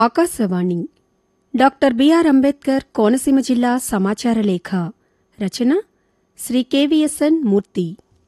Akashvani doctor BR Ambedkar Konaseema జిల్లా సమాచార లేఖ రచన శ్రీ కెవిఎస్ఎన్ మూర్తి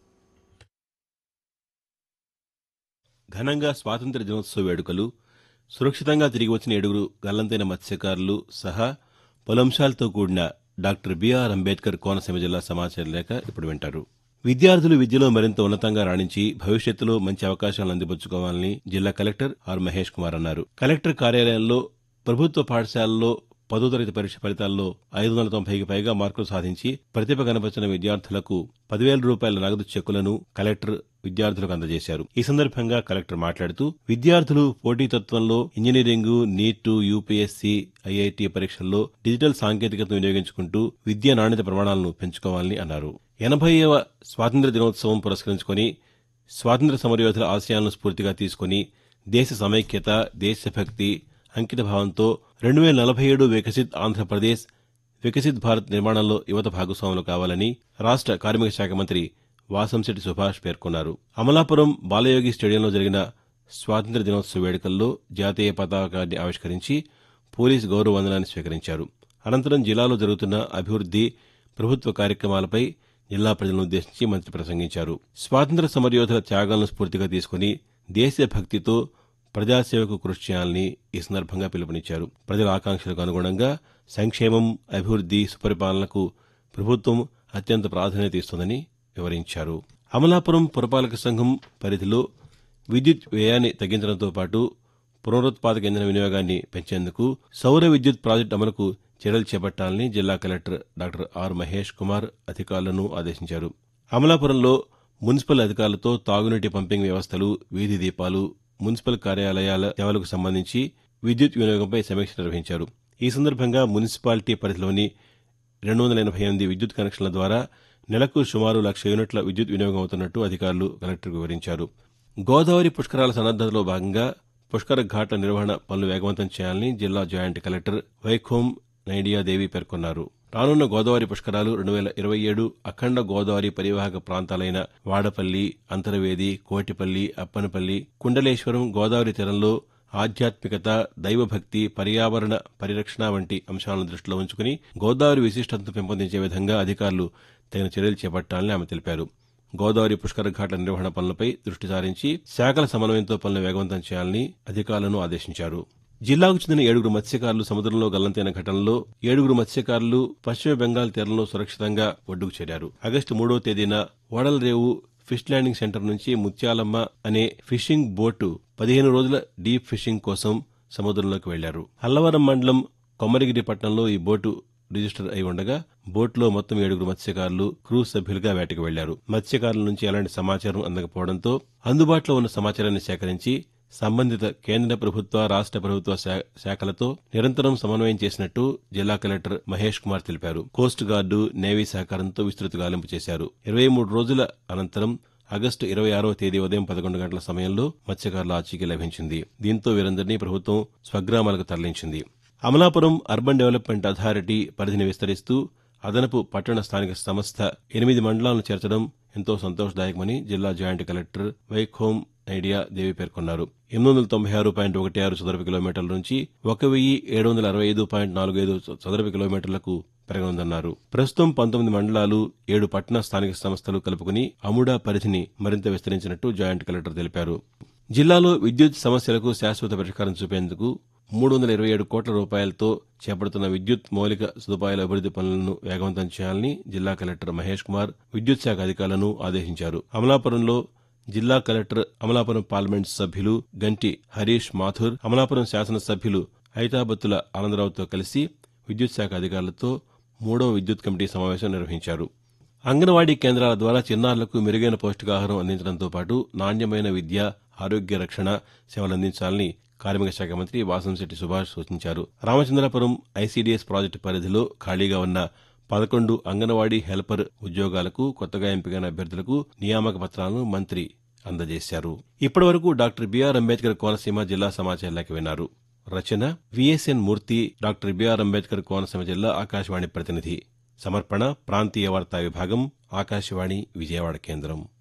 ఘనంగా స్వాతంత్ర దినోత్సవ వేడుకలు సురక్షితంగా తిరిగి వచ్చిన ఏడుగురు గల్లంతైన మత్స్యకారులు సహా పలు అంశాలతో కూడిన డాక్టర్ బిఆర్ అంబేద్కర్ కోనసీమ జిల్లా సమాచార లేఖ ఇప్పుడు వింటారు విద్యార్థులు విద్యలో మరింత ఉన్నతంగా రాణించి భవిష్యత్తులో మంచి అవకాశాలను అందిపుచ్చుకోవాలని జిల్లా కలెక్టర్ ఆర్ మహేష్ కుమార్ అన్నారు కలెక్టర్ కార్యాలయంలో ప్రభుత్వ పాఠశాలల్లో పదో తరగతి పరీక్ష ఫలితాల్లో ఐదు వందల తొంభైకి పైగా మార్కులు సాధించి ప్రతిభ కనపరిచిన విద్యార్థులకు పదివేల రూపాయల నగదు చెక్కులను కలెక్టర్ విద్యార్థులకు అందజేశారు ఈ సందర్భంగా కలెక్టర్ మాట్లాడుతూ విద్యార్థులు పోటీతత్వంలో ఇంజనీరింగ్ నీట్ యూపీఎస్సీ ఐఐటి పరీక్షల్లో డిజిటల్ సాంకేతికతను వినియోగించుకుంటూ విద్యా నాణ్యత ప్రమాణాలను పెంచుకోవాలని అన్నారు ఎనభైవ స్వాతంత్ర దినోత్సవం పురస్కరించుకొని స్వాతంత్ర సమరయోధుల ఆశయాలను స్ఫూర్తిగా తీసుకుని దేశ సమైక్యత దేశభక్తి అంకిత భావంతో రెండు వేల నలభై ఏడు వికసిత్ ఆంధ్రప్రదేశ్ వికసిత్ భారత్ నిర్మాణంలో యువత భాగస్వాములు కావాలని రాష్ట్ర కార్మిక శాఖ మంత్రి వాసంశెట్టి సుభాష్ పేర్కొన్నారు అమలాపురం బాలయోగి స్టేడియంలో జరిగిన స్వాతంత్ర దినోత్సవ వేడుకల్లో జాతీయ పతాకాన్ని ఆవిష్కరించి పోలీస్ గౌరవ వందనాన్ని స్వీకరించారు అనంతరం జిల్లాలో జరుగుతున్న అభివృద్ది ప్రభుత్వ కార్యక్రమాలపై జిల్లా ప్రజలను ఉద్దేశించి మంత్రి ప్రసంగించారు స్వాతంత్ర సమరయోధుల త్యాగాలను స్ఫూర్తిగా తీసుకుని దేశభక్తితో ప్రజాసేవకు కృషి చేయాలని ఈ సందర్భంగా పిలుపునిచ్చారు ప్రజల ఆకాంక్షలకు అనుగుణంగా సంక్షేమం అభివృద్ది సుపరిపాలనకు ప్రభుత్వం అత్యంత ప్రాధాన్యత ఇస్తోందని వివరించారు అమలాపురం పురపాలక సంఘం పరిధిలో విద్యుత్ వ్యయాన్ని తగ్గించడంతో పాటు పునరుత్పాదక ఇంధన వినియోగాన్ని పెంచేందుకు సౌర విద్యుత్ ప్రాజెక్టు అమలుకు చర్యలు చేపట్టాలని జిల్లా collector doctor R Mahesh Kumar అధికారులను ఆదేశించారు అమలాపురంలో మున్సిపల్ అధికారులతో తాగునీటి పంపింగ్ వ్యవస్థలు వీధి దీపాలు మున్సిపల్ కార్యాలయాల సేవలకు సంబంధించి విద్యుత్ వినియోగంపై సమీక్ష నిర్వహించారు ఈ సందర్భంగా మున్సిపాలిటీ పరిధిలోని రెండు వందల ఎనభై ఎనిమిది విద్యుత్ కనెక్షన్ల ద్వారా నెలకు సుమారు లక్ష యూనిట్ల విద్యుత్ వినియోగం అవుతున్నట్టు అధికారులు కలెక్టర్కు వివరించారు గోదావరి పుష్కరాల సన్నద్దతలో భాగంగా పుష్కర ఘాట్ల నిర్వహణ పనులు వేగవంతం చేయాలని జిల్లా జాయింట్ కలెక్టర్ వైఖోం నైడియాదేవి పేర్కొన్నారు రానున్న గోదావరి పుష్కరాలు రెండు వేల ఇరవై ఏడు అఖండ గోదావరి పరివాహక ప్రాంతాలైన వాడపల్లి అంతర్వేది కోటిపల్లి అప్పనపల్లి కుండలేశ్వరం గోదావరి తీరంలో ఆధ్యాత్మికత దైవభక్తి పర్యావరణ పరిరక్షణ వంటి అంశాలను దృష్టిలో ఉంచుకుని గోదావరి విశిష్టతను పెంపొందించే విధంగా అధికారులు తగిన చర్యలు చేపట్టాలని ఆమె తెలిపారు గోదావరి పుష్కర ఘాట్ల నిర్వహణ పనులపై దృష్టి సారించి శాఖల సమన్వయంతో పనులు వేగవంతం చేయాలని అధికారులను ఆదేశించారు జిల్లాకు చెందిన ఏడుగురు మత్స్యకారులు సముద్రంలో గల్లంతైన ఘటనలో ఏడుగురు మత్స్యకారులు పశ్చిమ బెంగాల్ తీరంలో సురక్షితంగా ఒడ్డుకు చేరారు ఆగస్టు మూడో తేదీన ఓడలరేవు ఫిష్ ల్యాండింగ్ సెంటర్ నుంచి ముత్యాలమ్మ అనే ఫిషింగ్ బోటు పదిహేను రోజుల డీప్ ఫిషింగ్ కోసం సముద్రంలోకి వెళ్లారు అల్లవరం మండలం కొమ్మరిగిరి పట్టణంలో ఈ బోటు రిజిస్టర్ అయి ఉండగా బోట్లో మొత్తం ఏడుగురు మత్స్యకారులు క్రూజ్ సభ్యులుగా వేటకు వెళ్లారు మత్స్యకారుల నుంచి ఎలాంటి సమాచారం అందకపోవడంతో అందుబాటులో ఉన్న సమాచారాన్ని సేకరించి సంబంధిత కేంద్ర ప్రభుత్వ రాష్ట్ర ప్రభుత్వ శాఖలతో నిరంతరం సమన్వయం చేసినట్టు జిల్లా కలెక్టర్ మహేష్ కుమార్ తెలిపారు కోస్ట్ గార్డు నేవీ సహకారంతో విస్తృత గాలింపు చేశారు ఇరవై మూడు రోజుల అనంతరం ఆగస్టు ఇరవై ఆరో తేదీ ఉదయం పదకొండు గంటల సమయంలో మత్స్యకారుల ఆచూకీ లభించింది దీంతో వీరందరినీ ప్రభుత్వం స్వగ్రామాలకు తరలించింది అమలాపురం అర్బన్ డెవలప్మెంట్ అథారిటీ పరిధిని విస్తరిస్తూ అదనపు పట్టణ స్థానిక సంస్థ ఎనిమిది మండలాలను చేర్చడం ఎంతో సంతోషదాయకమని జిల్లా జాయింట్ కలెక్టర్ వైఖోం ఐడియా దేవి పేర్కొన్నారు ఎనిమిది వందల తొంభై ఆరు పాయింట్ ఒకటి ఆరు చదరపు కిలోమీటర్ల నుంచి ఒక వెయ్యి ఏడు వందల అరవై ఐదు పాయింట్ నాలుగు ఐదు చదరపు కిలోమీటర్లకు పెరగనుందన్నారు ప్రస్తుతం పంతొమ్మిది మండలాలు ఏడు పట్టణ స్థానిక సంస్థలు కలుపుకుని అముడా పరిధిని మరింత విస్తరించినట్టు జాయింట్ కలెక్టర్ తెలిపారు జిల్లాలో విద్యుత్ సమస్యలకు శాశ్వత పరిష్కారం చూపేందుకు మూడు వందల ఇరవై ఏడు కోట్ల రూపాయలతో చేపడుతున్న విద్యుత్ మౌలిక సదుపాయాల అభివృద్ది పనులను వేగవంతం చేయాలని జిల్లా కలెక్టర్ మహేష్ కుమార్ విద్యుత్ శాఖ అధికారులను ఆదేశించారు అమలాపురంలో జిల్లా కలెక్టర్ అమలాపురం పార్లమెంట్ సభ్యులు గంటి హరీష్ మాథుర్ అమలాపురం శాసనసభ్యులు ఐతాబత్తుల ఆనందరావుతో కలిసి విద్యుత్ శాఖ అధికారులతో మూడో విద్యుత్ కమిటీ సమావేశం నిర్వహించారు అంగన్వాడీ కేంద్రాల ద్వారా చిన్నారులకు మెరుగైన పౌష్టికాహారం అందించడంతో పాటు నాణ్యమైన విద్య ఆరోగ్య రక్షణ సేవలు అందించాలని కార్మిక శాఖ మంత్రి వాసంశెట్టి సుభాష్ సూచించారు రామచంద్రపురం ఐసీడీఎస్ ప్రాజెక్టు పరిధిలో ఖాళీగా ఉన్న పదకొండు అంగన్వాడీ హెల్పర్ ఉద్యోగాలకు కొత్తగా ఎంపికైన అభ్యర్థులకు నియామక పత్రాలను మంత్రి అందజేశారు ఇప్పటివరకు డాక్టర్ బీఆర్ అంబేద్కర్ కోనసీమ జిల్లా సమాచారాలకి విన్నారు రచన VSN Murthy doctor BR Ambedkar Konaseema జిల్లా ఆకాశవాణి ప్రతినిధి సమర్పణ ప్రాంతీయ వార్తా విభాగం ఆకాశవాణి విజయవాడ కేంద్రం